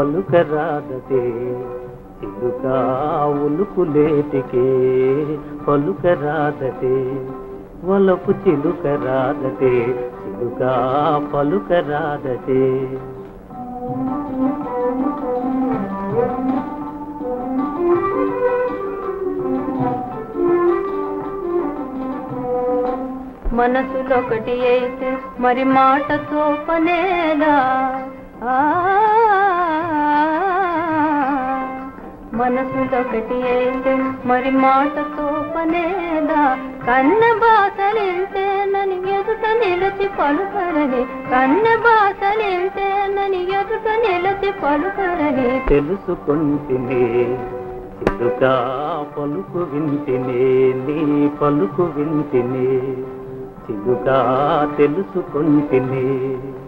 పలుకరాదటే చిలుక ఉలుకులేటికే పలుకరాదటే వలపు చిలుక రాదటే చిలుక పలుకరాదటే మనసులొకటి అయితే మరి మాటతో పనేలా ఆ, మనసులొకటి అయితే మరి మాటతో పనేలా కన్న బాసలింటేనని ఎదుట నిలచి పలుకరని కన్న బాసలింటేనని ఎదుట నిలచి పలుకరని తెలుసుకుంటినే చిలుక పలుకు వింటినే నీ పలుకు వింటినే చిలుక తెలుసుకుంటినే